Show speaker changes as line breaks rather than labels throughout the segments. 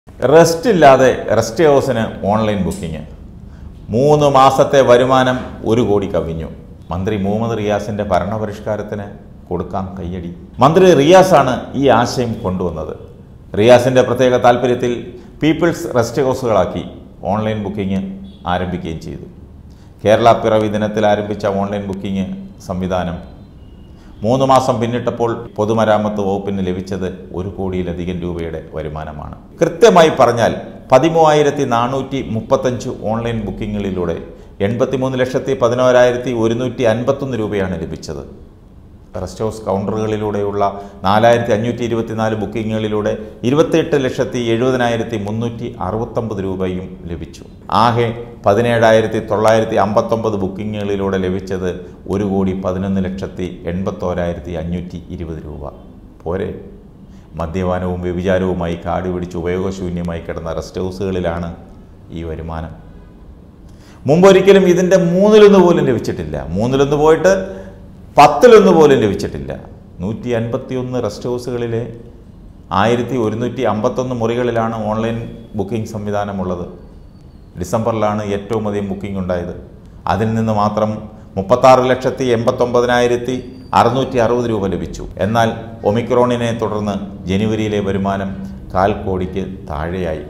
rest ഇല്ലാതെ rest ഹൗസിന് online booking മൂന്ന് മാസത്തെ വരുമാനം ഒരു കോടി കവിഞ്ഞു മന്ത്രി മുഹമ്മദ് റിയാസിന്റെ ഭരണപരിഷ്കാരത്തിന് കൊടുക്കാം കയ്യടി മന്ത്രി റിയാസാണ് ഈ ആശയം കൊണ്ടുവന്നത് റിയാസിന്റെ പ്രത്യേക താല്പര്യത്തിൽ പീപ്പിൾസ് റെസ്റ്റ് ഹൗസുകളാക്കി ഓൺലൈൻ ബുക്കിംഗ് ആരംഭിക്കുകയും ചെയ്തു കേരള പിറവി ദിനത്തിൽ ആരംഭിച്ച ഓൺലൈൻ ബുക്കിംഗ് സംവിധാനം മൂന്ന് മാസം പിന്നിട്ടപ്പോൾ പൊതുമരാമത്ത് വകുപ്പിന് ലഭിച്ചത് ഒരു കോടിയിലധികം രൂപയുടെ വരുമാനമാണ് കൃത്യമായി പറഞ്ഞാൽ പതിമൂവായിരത്തി നാനൂറ്റി മുപ്പത്തഞ്ച് ഓൺലൈൻ ബുക്കിങ്ങുകളിലൂടെ എൺപത്തിമൂന്ന് ലക്ഷത്തി പതിനോരായിരത്തി ഒരുന്നൂറ്റി അൻപത്തൊന്ന് രൂപയാണ് ലഭിച്ചത് റെസ്റ്റ് ഹൗസ് കൗണ്ടറുകളിലൂടെയുള്ള നാലായിരത്തി അഞ്ഞൂറ്റി ഇരുപത്തിനാല് ബുക്കിങ്ങുകളിലൂടെ ഇരുപത്തിയെട്ട് ലക്ഷത്തി എഴുപതിനായിരത്തി മുന്നൂറ്റി അറുപത്തൊമ്പത് രൂപയും ലഭിച്ചു ആകെ പതിനേഴായിരത്തി തൊള്ളായിരത്തി അമ്പത്തൊമ്പത് ബുക്കിങ്ങുകളിലൂടെ ലഭിച്ചത് ഒരു കോടി പതിനൊന്ന് ലക്ഷത്തി എൺപത്തോരായിരത്തി അഞ്ഞൂറ്റി ഇരുപത് രൂപ പോരെ മദ്യപാനവും വ്യഭിചാരവുമായി കാട് പിടിച്ച് ഉപയോഗശൂന്യമായി കിടന്ന റെസ്റ്റ് ഹൗസുകളിലാണ് ഈ വരുമാനം മുമ്പൊരിക്കലും ഇതിൻ്റെ മൂന്നിലൊന്ന് പോലും ലഭിച്ചിട്ടില്ല മൂന്നിലൊന്ന് പോയിട്ട് പത്തിലൊന്ന് പോലും ലഭിച്ചിട്ടില്ല നൂറ്റി അൻപത്തിയൊന്ന് റെസ്റ്റ് ഹൗസുകളിലെ ആയിരത്തി ഒരുന്നൂറ്റി അമ്പത്തൊന്ന് മുറികളിലാണ് ഓൺലൈൻ ബുക്കിംഗ് സംവിധാനമുള്ളത് ഡിസംബറിലാണ് ഏറ്റവും അധികം ബുക്കിംഗ് ഉണ്ടായത് അതിൽ നിന്ന് മാത്രം മുപ്പത്താറ് ലക്ഷത്തി എൺപത്തൊമ്പതിനായിരത്തി അറുന്നൂറ്റി അറുപത് രൂപ ലഭിച്ചു എന്നാൽ ഒമിക്രോണിനെ തുടർന്ന് ജനുവരിയിലെ വരുമാനം കാൽ കോടിക്ക് താഴെയായി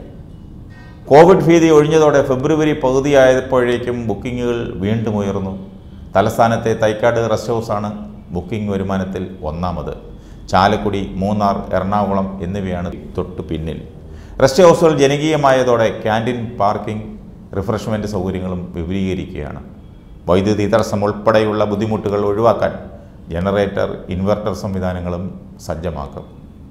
കോവിഡ് ഭീതി ഒഴിഞ്ഞതോടെ ഫെബ്രുവരി പകുതിയായപ്പോഴേക്കും ബുക്കിങ്ങുകൾ വീണ്ടും ഉയർന്നു തലസ്ഥാനത്തെ തൈക്കാട് റെസ്റ്റ് ഹൗസാണ് ബുക്കിംഗ് വരുമാനത്തിൽ ഒന്നാമത് ചാലക്കുടി മൂന്നാർ എറണാകുളം എന്നിവയാണ് തൊട്ടു പിന്നിൽ റെസ്റ്റ് ഹൗസുകൾ ജനകീയമായതോടെ ക്യാൻറ്റീൻ പാർക്കിംഗ് റിഫ്രഷ്മെൻറ്റ് സൗകര്യങ്ങളും വിപുലീകരിക്കുകയാണ് വൈദ്യുതി തടസ്സം ഉൾപ്പെടെയുള്ള ബുദ്ധിമുട്ടുകൾ ഒഴിവാക്കാൻ ജനറേറ്റർ ഇൻവെർട്ടർ സംവിധാനങ്ങളും സജ്ജമാക്കും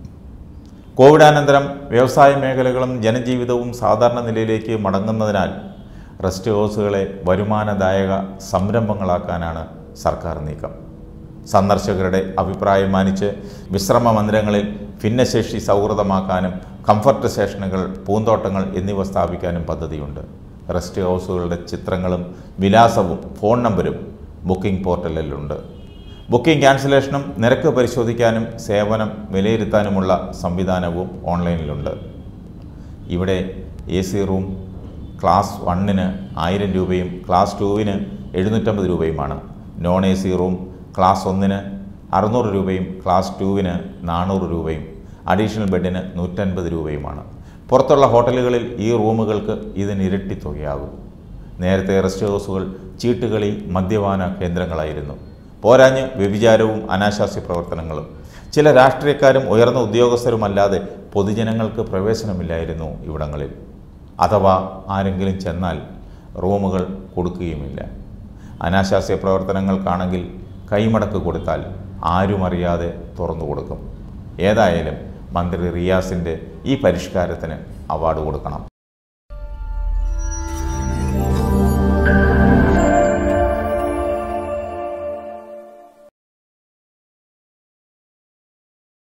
കോവിഡാനന്തരം വ്യവസായ മേഖലകളും ജനജീവിതവും സാധാരണ നിലയിലേക്ക് മടങ്ങുന്നതിനാൽ റെസ്റ്റ് ഹൗസുകളെ വരുമാനദായക സംരംഭങ്ങളാക്കാനാണ് സർക്കാർ നീക്കം സന്ദർശകരുടെ അഭിപ്രായം മാനിച്ച് വിശ്രമ മന്ദിരങ്ങളിൽ ഭിന്നശേഷി സൗഹൃദമാക്കാനും കംഫർട്ട് സ്റ്റേഷനുകൾ പൂന്തോട്ടങ്ങൾ എന്നിവ സ്ഥാപിക്കാനും പദ്ധതിയുണ്ട് റെസ്റ്റ് ഹൗസുകളുടെ ചിത്രങ്ങളും വിലാസവും ഫോൺ നമ്പരും ബുക്കിംഗ് പോർട്ടലിലുണ്ട് ബുക്കിംഗ് ക്യാൻസലേഷനും നിരക്ക് പരിശോധിക്കാനും സേവനം വിലയിരുത്താനുമുള്ള സംവിധാനവും ഓൺലൈനിലുണ്ട് ഇവിടെ എ സി റൂം ക്ലാസ് വണ്ണിന് ആയിരം രൂപയും ക്ലാസ് ടുവിന് എഴുന്നൂറ്റമ്പത് രൂപയുമാണ് non A C room class ഒന്നിന് അറുന്നൂറ് രൂപയും ക്ലാസ് ടുവിന് നാനൂറ് രൂപയും അഡീഷണൽ ബെഡിന് നൂറ്റൻപത് രൂപയുമാണ് പുറത്തുള്ള ഹോട്ടലുകളിൽ ഈ റൂമുകൾക്ക് ഇതിന് ഇരട്ടി തുകയാകും നേരത്തെ റെസ്റ്റ് ഹൗസുകൾ ചീട്ടുകളി മദ്യപാന കേന്ദ്രങ്ങളായിരുന്നു പോരാഞ്ഞ് വ്യഭിചാരവും അനാശാസ്യ പ്രവർത്തനങ്ങളും ചില രാഷ്ട്രീയക്കാരും ഉയർന്ന ഉദ്യോഗസ്ഥരുമല്ലാതെ പൊതുജനങ്ങൾക്ക് പ്രവേശനമില്ലായിരുന്നു ഇവിടങ്ങളിൽ അഥവാ ആരെങ്കിലും ചെന്നാൽ റൂമുകൾ കൊടുക്കുകയുമില്ല അനാശാസ്യ പ്രവർത്തനങ്ങൾക്കാണെങ്കിൽ കൈമടക്ക് കൊടുത്താൽ ആരും അറിയാതെ തുറന്നു കൊടുക്കും ഏതായാലും മന്ത്രി റിയാസിൻ്റെ ഈ പരിഷ്കാരത്തിന് അവാർഡ് കൊടുക്കണം